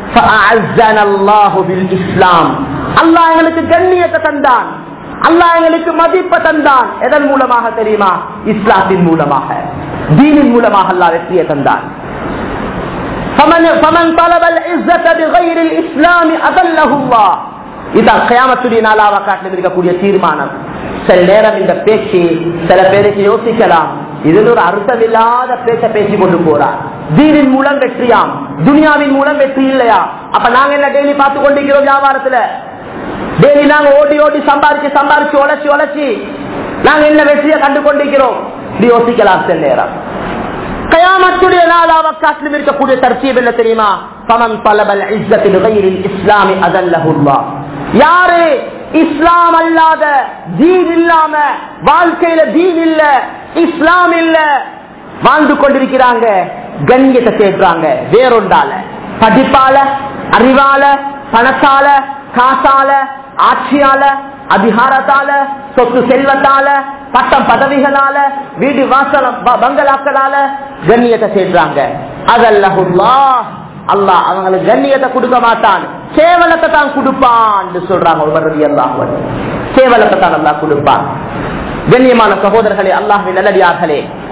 S1: இஸ்லாம் அல்லாஹ் எங்களுக்கு கண்ணியத்தை தந்தான் அல்லாஹ் எங்களுக்கு மதிப்பை தந்தான் எதன் மூலமாக தெரியுமா இஸ்லாத்தின் மூலமாக தீனின் மூலமாக அல்லாஹ் வெற்றியை தந்தான் فمن فمن طلب العزة بغير الإسلام أذله الله இதான் கயாமத்துடைய நாளாவ காட்டில் இருக்கக்கூடிய தீர்மானம் சில நேரம் இந்த பேச்சு சில பேருக்கு யோசிக்கலாம் இதில் ஒரு அர்த்தம் இல்லாத பேச்ச பேசி கொண்டு போறார் தீனின் மூலம் வெற்றியாம் துனியாவின் மூலம் வெற்றி இல்லையா அப்ப நாங்க என்ன டெய்லி பார்த்து கொண்டிருக்கிறோம் வியாபாரத்துல டெய்லி நாங்க ஓடி ஓடி சம்பாரிச்சு சம்பாரிச்சு உழைச்சி உழைச்சி நாங்க என்ன வெற்றியை கண்டு கொண்டிருக்கிறோம் இப்படி யோசிக்கலாம் சில நேரம் கயாமத்துடைய நாளாவ காட்டிலும் இருக்கக்கூடிய தர்த்தீப் என்ன தெரியுமா பமன் பலபல் இஸ்லத்தில் இஸ்லாமி அதல்லஹுல்லா யாரு இஸ்லாம் அல்லாத தீன் இல்லாம வாழ்க்கையில தீன் இல்ல இஸ்லாம் இல்ல வாழ்ந்து கொண்டிருக்கிறாங்க கண்ணியத்தை சேர்க்கிறாங்க வேறொன்றால படிப்பால அறிவால பணத்தால காசால ஆட்சியால அதிகாரத்தால சொத்து செல்வத்தால பட்டம் பதவிகளால வீடு வாசல பங்களாக்களால கண்ணியத்தை சேர்றாங்க அதல்லஹுல்லா அல்லாஹ் அவங்களுக்கு கண்ணியத்தை கொடுக்க மாட்டான் கேவலத்தை தான் கொடுப்பான் சொல்றாங்க ஒவ்வொரு அல்லாஹ் கேவலத்தை தான் அல்லாஹ் கொடுப்பான் கண்ணியமான சகோதரர்களே அல்லாஹின் நல்லடியார்களே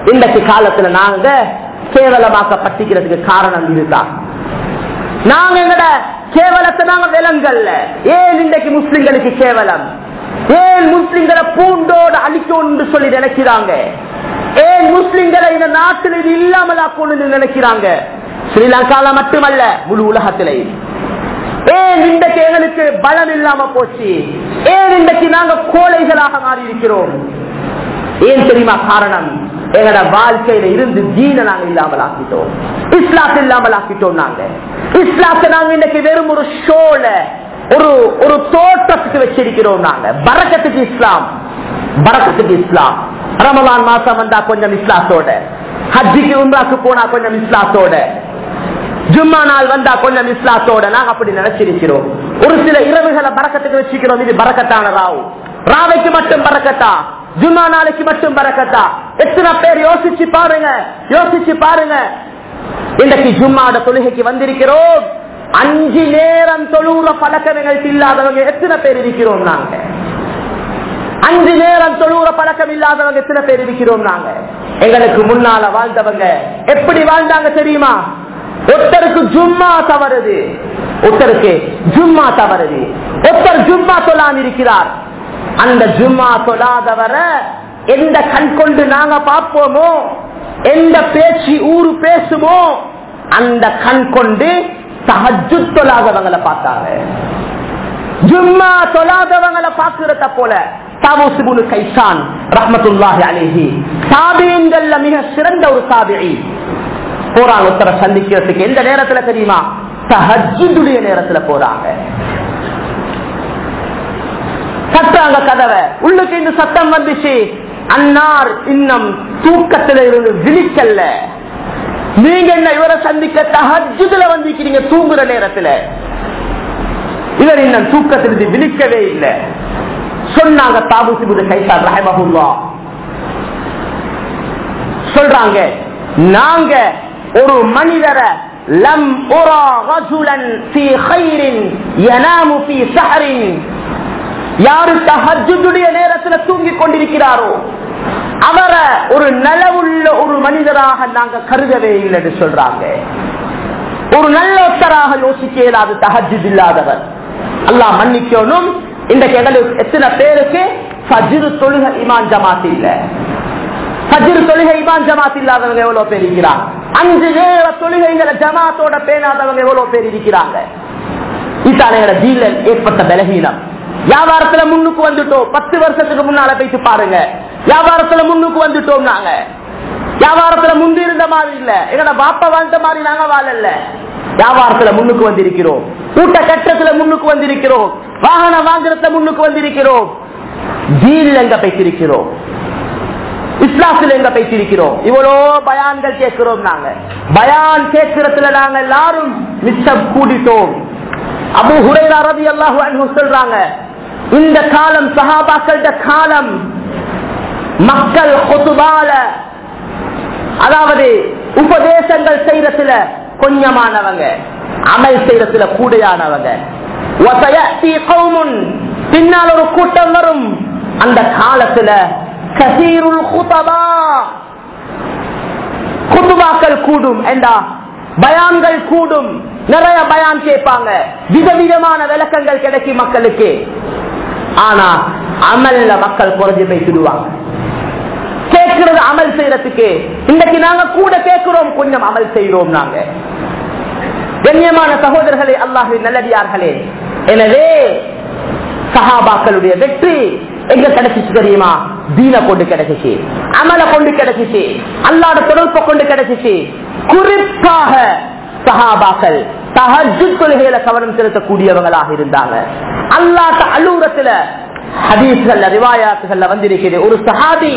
S1: இன்றைக்கு காலத்துல நாங்க கேவலமாக்கப்பட்டிருக்கிறதுக்கு காரணம் இதுதான் நாங்க எங்கட கேவலத்தை நாங்க விலங்கல்ல ஏன் இன்றைக்கு முஸ்லிம்களுக்கு கேவலம் ஏன் முஸ்லிம்களை பூண்டோடு அழிக்கணும்னு சொல்லி நினைக்கிறாங்க ஏன் முஸ்லிம்களை இந்த நாட்டில் இது இல்லாமல் ஆக்கணும்னு நினைக்கிறாங்க ஸ்ரீலங்கால மட்டுமல்ல முழு உலகத்திலே ஏன் இன்றைக்கு எங்களுக்கு பலம் இல்லாம போச்சு ஏன் இன்றைக்கு நாங்க கோழைகளாக மாறி இருக்கிறோம் ஏன் தெரியுமா காரணம் எங்களோட வாழ்க்கையில இருந்து தீன நாங்க இல்லாமல் ஆக்கிட்டோம் இஸ்லாத்தை இல்லாமல் ஆக்கிட்டோம் நாங்க இஸ்லாத்தை நாங்க இன்னைக்கு வெறும் ஒரு ஷோல ஒரு ஒரு தோற்றத்துக்கு வச்சிருக்கிறோம் நாங்க பறக்கத்துக்கு இஸ்லாம் பறக்கத்துக்கு இஸ்லாம் ரமலான் மாசம் வந்தா கொஞ்சம் இஸ்லாத்தோட ஹஜ்ஜிக்கு உண்டாக்கு போனா கொஞ்சம் இஸ்லாத்தோட ஜும்மா நாள் வந்தா கொஞ்சம் இஸ்லாத்தோட நாங்க அப்படி நினைச்சிருக்கிறோம் ஒரு சில இரவுகளை பறக்கத்துக்கு வச்சுக்கிறோம் இது பறக்கத்தான ராவு ராவைக்கு மட்டும் பறக்கத்தா ஜும்மா நாளைக்கு மட்டும் பறக்கத்தா எத்தனை பேர் யோசிச்சு பாருங்க யோசிச்சு பாருங்க இன்றைக்கு ஜும்மாட தொழுகைக்கு வந்திருக்கிறோம் அஞ்சு நேரம் தொழுற பழக்கம் எங்களுக்கு இல்லாதவங்க எத்தனை பேர் இருக்கிறோம் நாங்க அஞ்சு நேரம் தொழுற பழக்கம் இல்லாதவங்க எத்தனை பேர் இருக்கிறோம் நாங்க எங்களுக்கு முன்னால வாழ்ந்தவங்க எப்படி வாழ்ந்தாங்க தெரியுமா ஒருத்தருக்கு ஜும்மா தவறுது ஒருத்தருக்கு ஜும்மா தவறுது ஒருத்தர் ஜும்மா சொல்லாம இருக்கிறார் அந்த ஜும்மா சொல்லாதவரை எந்த கண் கொண்டு நாங்க பார்ப்போமோ எந்த பேச்சு ஊரு பேசுமோ அந்த கண் கொண்டு தஹஜு தொழாதவங்களை பார்த்தாங்க ஜும்மா தொழாதவங்களை பார்க்கிறத போல தாவூசுபுனு கைசான் ரஹமத்துல்லாஹி அலேஹி சாபியங்கள்ல மிக சிறந்த ஒரு சாபியை போறாங்க உத்தர சந்திக்கிறதுக்கு எந்த நேரத்துல தெரியுமா தஹஜுடைய நேரத்துல போறாங்க கட்டுறாங்க கதவை உள்ளுக்கு இந்த சத்தம் வந்துச்சு அன்னார் இன்னும் தூக்கத்துல இருந்து விழிக்கல்ல நீங்க என்ன இவரை சந்திக்க தஹஜுல வந்திருக்கிறீங்க தூங்குற நேரத்துல இவர் இன்னும் தூக்கத்திலிருந்து விழிக்கவே இல்லை சொன்னாங்க தாபுசிபுத கைசார் ரஹமஹுல்லா சொல்றாங்க நாங்க ஒரு மனிதரை லம் உரா ரஜுலன் ஃபீ கைரின் யனாமு ஃபீ ஸஹரின் யாரு தஹஜுடைய நேரத்துல தூங்கிக் கொண்டிருக்கிறாரோ அவரை ஒரு நலவுள்ள ஒரு மனிதராக நாங்க கருதவே இல்லைன்னு சொல்றாங்க ஒரு நல்லொத்தராக யோசிக்க இயலாது தஹஜுத் இல்லாதவர் அல்லாஹ் மன்னிக்கணும் இன்றைக்கு எங்களுக்கு எத்தனை பேருக்கு ஃபஜ்ரு தொழுகை இமான் ஜமாத் இல்ல ஃபஜ்ரு தொழுகை இமான் ஜமாத் இல்லாதவங்க எவ்வளவு பேர் இருக்கிறாங்க அஞ்சு நேர தொழுகைகளை ஜமாத்தோட பேணாதவங்க எவ்வளவு பேர் இருக்கிறாங்க இத்தான ஜீல ஏற்பட்ட பலகீனம் வியாபாரத்துல முன்னுக்கு வந்துட்டோம் பத்து வருஷத்துக்கு முன்னால போயிட்டு பாருங்க வியாபாரத்துல முன்னுக்கு வந்துட்டோம் நாங்க வியாபாரத்துல முந்தி இருந்த மாதிரி இல்ல எங்கட பாப்பா வாழ்ந்த மாதிரி நாங்க வாழல வியாபாரத்துல முன்னுக்கு வந்திருக்கிறோம் கூட்ட கட்டத்துல முன்னுக்கு வந்திருக்கிறோம் வாகனம் வாங்குறதுல முன்னுக்கு வந்திருக்கிறோம் ஜீல் எங்க பேசிருக்கிறோம் இஸ்லாத்துல எங்க பேசிருக்கிறோம் இவ்வளோ பயான்கள் கேட்கிறோம் நாங்க பயான் கேட்கிறதுல நாங்க எல்லாரும் மிச்சம் கூடிட்டோம் அபு ஹுரைரா ரதி அல்லாஹு அன்ஹு சொல்றாங்க இந்த காலம் சஹாபாக்கள காலம் மக்கள் கொத்துபால அதாவது உபதேசங்கள் செய்யறதுல கொஞ்சமானவங்க அமல் செய்யறதுல கூடையானவங்க وَسَيَأْتِي قَوْمٌ பின்னால் ஒரு கூட்டம் வரும் அந்த காலத்துல கசீருல் குதபா குத்துபாக்கள் கூடும் என்றா பயான்கள் கூடும் நிறைய பயான் கேட்பாங்க விதவிதமான விளக்கங்கள் கிடைக்கும் மக்களுக்கு ஆனா அமல்ல மக்கள் குறைஞ்சு பேசிடுவாங்க கேட்கிறது அமல் செய்யறதுக்கு இன்னைக்கு நாங்க கூட கேட்கிறோம் கொஞ்சம் அமல் செய்கிறோம் நாங்க கண்ணியமான சகோதரர்களே அல்லாஹு நல்லடியார்களே எனவே சஹாபாக்களுடைய வெற்றி எங்க கிடைச்சிச்சு தெரியுமா தீன கொண்டு கிடைச்சிச்சு அமல கொண்டு கிடைச்சிச்சு அல்லாட தொடர்பை கொண்டு கிடைச்சிச்சு குறிப்பாக சஹாபாக்கள் தஹஜு கொள்கையில கவனம் செலுத்தக்கூடியவங்களாக இருந்தாங்க அல்லாட்ட அலூரத்துல ஹதீஸ்கள்ல ரிவாயாத்துகள்ல வந்திருக்கிறது ஒரு சஹாபி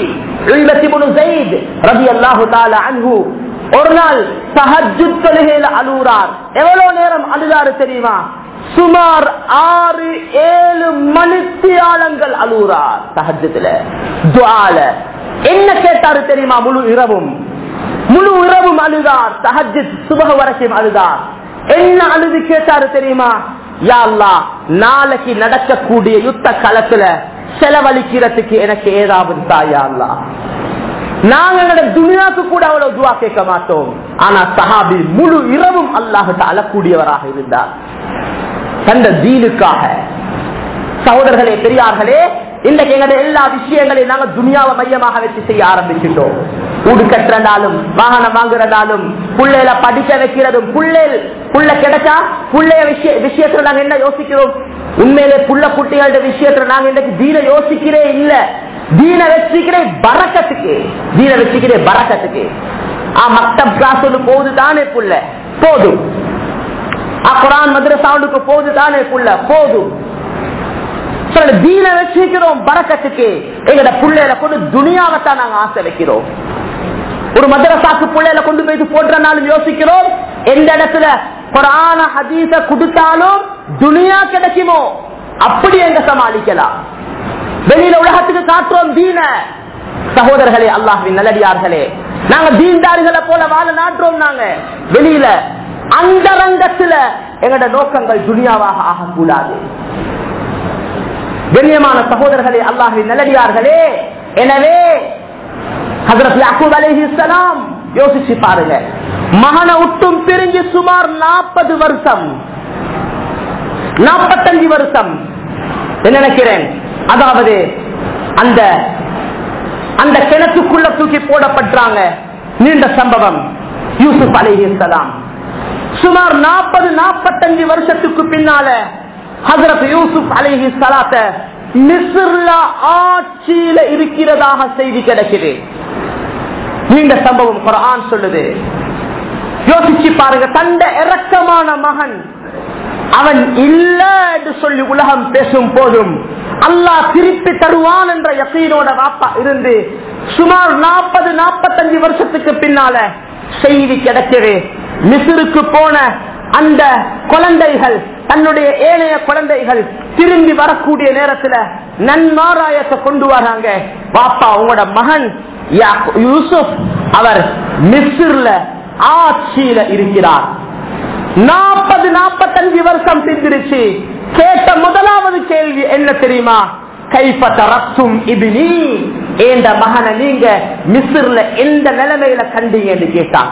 S1: ரவி அல்லாஹு அன்ஹு ஒரு நாள் சஹஜு தொழுகையில அழுறார் எவ்வளவு நேரம் அழுதாரு தெரியுமா சுமார் ஆறு ஏழு மணித்தியாலங்கள் அழுறார் சஹஜத்துல துவால என்ன கேட்டாரு தெரியுமா முழு இரவும் முழு இரவும் அழுதார் சஹஜத் சுபக வரைக்கும் அழுதார் என்ன அழுது கேட்டாரு தெரியுமா யா அல்லாஹ் நாளைக்கு நடக்கக்கூடிய யுத்த களத்துல செலவழிக்கிறதுக்கு எனக்கு ஏதாவது தாயா அல்லா நாங்க எங்களோட துனியாக்கு கூட அவ்வளவு துவா கேட்க மாட்டோம் ஆனா சஹாபி முழு இரவும் அல்லாஹிட்ட அழக்கூடியவராக இருந்தார் தந்த தீனுக்காக சகோதரர்களே பெரியார்களே இன்றைக்கு எங்களுடைய எல்லா விஷயங்களையும் நாங்க துனியாவை மையமாக வச்சு செய்ய ஆரம்பிச்சிட்டோம் வீடு கட்டுறதாலும் வாகனம் வாங்குறதாலும் புள்ளையில படிக்க வைக்கிறதும் புள்ளையில் புள்ள கிடைச்சா புள்ளைய விஷய விஷயத்துல நாங்க என்ன யோசிக்கிறோம் உண்மையிலே புள்ள குட்டிகளோட விஷயத்துல நாங்க இன்றைக்கு தீன யோசிக்கிறே இல்ல தீன வச்சுக்கிறேன் பறக்கத்துக்கு தீன வச்சுக்கிறேன் பறக்கத்துக்கு ஆ மக்தப் கிளாஸ் ஒன்று போகுது தானே புள்ள போதும் ஆ குரான் மதுரசாவுக்கு போகுது தானே புள்ள போதும் சொல்ல தீன வச்சிருக்கிறோம் பறக்கத்துக்கு எங்கட பிள்ளையில கொண்டு துணியாவத்தான் நாங்க ஆசை வைக்கிறோம் ஒரு மதரசாக்கு பிள்ளையில கொண்டு போயிட்டு போடுறனாலும் யோசிக்கிறோம் எந்த இடத்துல குரான ஹதீச கொடுத்தாலும் துனியா கிடைக்குமோ அப்படி எங்க சமாளிக்கலாம் வெளியில உலகத்துக்கு காட்டுறோம் தீன சகோதரர்களே அல்லாஹின் நல்லடியார்களே நாங்க தீன்தாரிகளை போல வாழ நாட்டுறோம் நாங்க வெளியில அந்த ரங்கத்துல எங்களோட நோக்கங்கள் துனியாவாக ஆகக்கூடாது கண்ணியமான சகோதரர்களே அல்லாஹின் நல்லடியார்களே எனவே ஹசரத் யாக்கூப் அலைஹிஸ்ஸலாம் யோசிச்சு பாருங்க மகனை விட்டும் பிரிஞ்சு சுமார் நாற்பது வருஷம் நாற்பத்தஞ்சு வருஷம் என்ன நினைக்கிறேன் அதாவது அந்த அந்த கிணத்துக்குள்ள தூக்கி போடப்பட்டாங்க நீண்ட சம்பவம் யூசுப் அலைஹிஸ்ஸலாம் சுமார் நாற்பது நாற்பத்தஞ்சு வருஷத்துக்கு பின்னால ஹசரத் யூசுப் அலைஹி சலாத்த மிஸ்ர்ல ஆட்சியில இருக்கிறதாக செய்தி கிடைக்குது நீண்ட சம்பவம் குரான் சொல்லுது யோசிச்சு பாருங்க தந்த இறக்கமான மகன் அவன் இல்ல என்று சொல்லி உலகம் பேசும் போதும் அல்லாஹ் திருப்பி தருவான் என்ற யசீனோட வாப்பா இருந்து சுமார் நாற்பது நாற்பத்தஞ்சு வருஷத்துக்கு பின்னால செய்தி கிடைக்குது மிசிருக்கு போன அந்த குழந்தைகள் தன்னுடைய ஏனைய குழந்தைகள் திரும்பி வரக்கூடிய நேரத்துல நன்மாராயத்தை கொண்டு வராங்க பாப்பா உங்களோட மகன் யாக்- யூசுப் அவர் மிஸ்ர்ல ஆட்சியில இருக்கிறார் நாற்பது நாற்பத்தஞ்சு வருஷம் பிந்திருச்சு கேட்ட முதலாவது கேள்வி என்ன தெரியுமா கைப்ப தரத்தும் இது நீ ஏந்த மகனை நீங்க மிஸ்ர்ல எந்த நிலைமையில கண்டீங்கன்னு கேட்டான்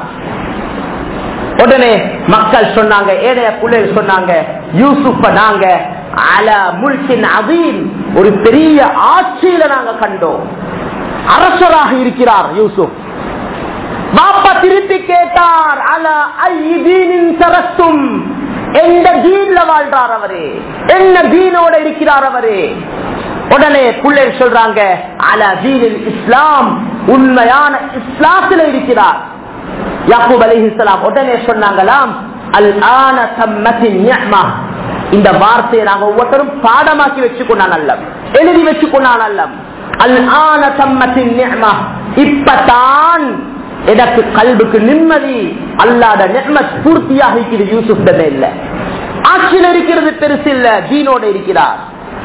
S1: உடனே மக்கள் சொன்னாங்க ஏழைய பிள்ளைகள் சொன்னாங்க யூசுப்ப நாங்க அல முல்கின் அதீன் ஒரு பெரிய ஆட்சியில நாங்க கண்டோம் அரசராக இருக்கிறார் யூசுப் பாப்பா திருப்பி கேட்டார் அல ஐதீனின் சரத்தும் எந்த தீன்ல வாழ்றார் அவரு என்ன தீனோட இருக்கிறார் அவரு உடனே பிள்ளைகள் சொல்றாங்க அல தீனில் இஸ்லாம் உண்மையான இஸ்லாத்துல இருக்கிறார் யாக்கூப் அலிஹிஸ்லாம் உடனே சொன்னாங்களாம் அல் ஆன சம்மத்தின் நிஅமா. இந்த வார்த்தையை நாங்க ஒவ்வொருத்தரும் பாடமாக்கி வச்சுக்கொண்டா நல்லம் எழுதி வச்சுக்கொண்டா நல்லம் அல் ஆன சம்மத்தின் நிஅமா. இப்பதான் எனக்கு கல்புக்கு நிம்மதி அல்லாத நெர்மத் பூர்த்தியாக இருக்கிறது யூசுப் இல்ல ஆட்சியில் இருக்கிறது பெருசு இல்ல தீனோட இருக்கிறார்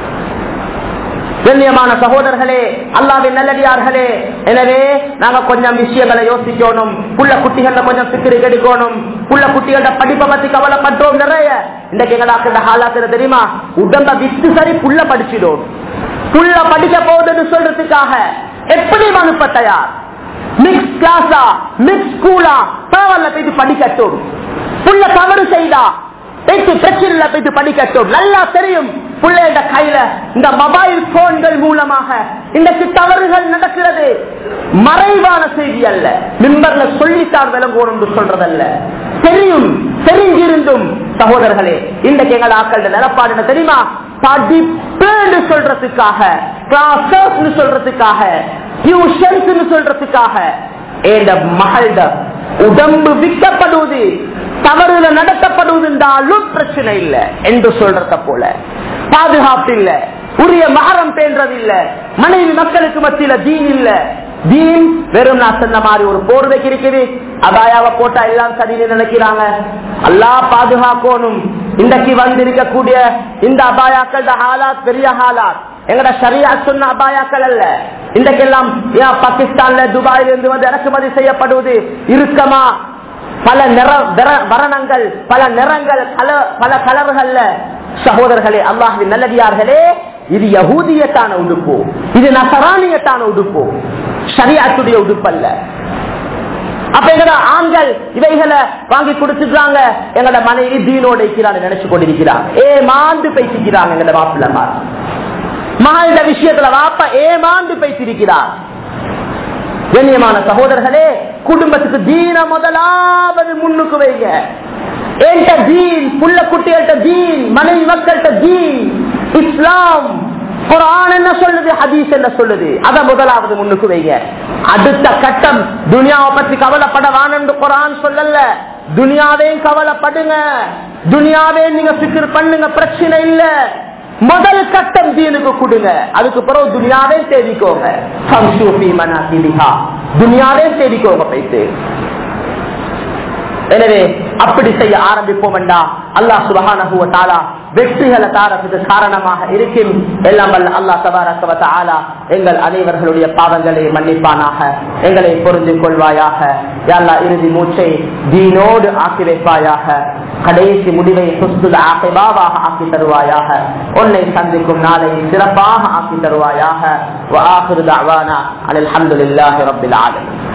S1: கண்ணியமான சகோதரர்களே அல்லாவின் நல்லடியார்களே எனவே நாங்க கொஞ்சம் விஷயங்களை யோசிக்கணும் புள்ள குட்டிகள கொஞ்சம் சிக்கிரி கெடுக்கணும் புள்ள குட்டிகள படிப்பை பத்தி கவலைப்பட்டோம் நிறைய இன்றைக்கு எங்களாக்கு ஹாலாத்துல தெரியுமா உடம்ப வித்து சரி புள்ள படிச்சிடும் புள்ள படிக்க போகுதுன்னு சொல்றதுக்காக எப்படி அனுப்ப தயார் மிக்ஸ் கிளாஸா மிக்ஸ் ஸ்கூலா பரவாயில்ல போயிட்டு படிக்கட்டும் புள்ள தவறு செய்தா போயிட்டு பிரச்சனை போயிட்டு படிக்கட்டும் நல்லா தெரியும் பிள்ளையோட கையில இந்த மொபைல் போன்கள் மூலமாக இன்றைக்கு தவறுகள் நடக்கிறது மறைவான செய்தி அல்ல மிம்பர்ல சொல்லித்தார் விளங்கணும் என்று சொல்றதல்ல தெரியும் தெரிஞ்சிருந்தும் சகோதரர்களே இன்றைக்கு எங்கள் ஆக்கள் நிலப்பாடு என்ன தெரியுமா படிப்புன்னு சொல்றதுக்காக கிளாஸஸ் சொல்றதுக்காக டியூஷன்ஸ் சொல்றதுக்காக ஏண்ட மகள்ட உடம்பு விற்கப்படுவது தவறுல நடத்தப்படுவது என்றாலும் பிரச்சனை இல்லை என்று சொல்றத போல பாதுகாப்பு இல்ல உரிய மகரம் பேன்றது இல்ல மனைவி மக்களுக்கு மத்தியில தீன் இல்ல தீன் வெறும் நான் சொன்ன மாதிரி ஒரு போர்வைக்கு இருக்குது அபாயாவை போட்டா எல்லாம் சரின்னு நினைக்கிறாங்க அல்லா பாதுகாக்கணும் இன்றைக்கு வந்து இருக்கக்கூடிய இந்த அபாயாக்கள் ஹாலாத் பெரிய ஹாலாத் எங்கட சரியா சொன்ன அபாயாக்கள் அல்ல இன்றைக்கெல்லாம் ஏன் பாகிஸ்தான்ல துபாயில இருந்து வந்து இறக்குமதி செய்யப்படுவது இறுக்கமா பல நிற விர- வர்ணங்கள் பல நிறங்கள் கல- பல கலர்கள்ல சகோதரர்களே அல்லாஹின் நல்லடியார்களே இது யகூதியத்தான உடுப்பு இது நசரானியத்தான உடுப்பு சரியாத்துடைய உடுப்பு அல்ல அப்ப எங்கட ஆண்கள் இவைகளை வாங்கி கொடுத்துட்டாங்க எங்கட மனைவி தீனோட இருக்கிறான்னு நினைச்சு கொண்டிருக்கிறாங்க ஏமாந்து பேசிக்கிறாங்க எங்கட மாப்பிள்ளமார் மகளிட விஷயத்துல வாப்பா ஏமாந்து பேசியிருக்கிறார் கண்ணியமான சகோதரர்களே குடும்பத்துக்கு தீன முதலாவது முன்னுக்கு வைங்க என்கிட்ட தீன் புள்ள குட்டிகள்கிட்ட தீன் மனைவி மக்கள்கிட்ட தீன் இஸ்லாம் குரான் என்ன சொல்லுது ஹதீஸ் என்ன சொல்லுது அத முதலாவது முன்னுக்கு வைங்க அடுத்த கட்டம் துனியாவை பத்தி கவலைப்பட வானு குரான் சொல்லல துனியாவையும் கவலைப்படுங்க துனியாவே நீங்க பிக்கர் பண்ணுங்க பிரச்சனை இல்ல முதல் கட்டம் தீனுக்கு கொடுங்க அதுக்கு பிறகு துனியாவே தேடிக்கோங்க துனியாவே தேடிக்கோங்க போயிட்டு எனவே அப்படி செய்ய ஆரம்பிப்போம் வேண்டாம் அல்லாஹ் சுபஹானஹுவ தாலா வெற்றிகளை தாரத்துக்கு காரணமாக இருக்கும் எல்லாம் வல்ல அல்லாஹ் தபாரக்கவ தாலா எங்கள் அனைவர்களுடைய பாவங்களை மன்னிப்பானாக எங்களை பொருந்திக் கொள்வாயாக யாழ்லா இறுதி மூச்சை தீனோடு ஆக்கி வைப்பாயாக கடைசி முடிவை சுஸ்துல ஆக்கிபாவாக ஆக்கி தருவாயாக உன்னை சந்திக்கும் நாளை சிறப்பாக ஆக்கி தருவாயாக وآخر دعوانا على الحمد لله رب العالمين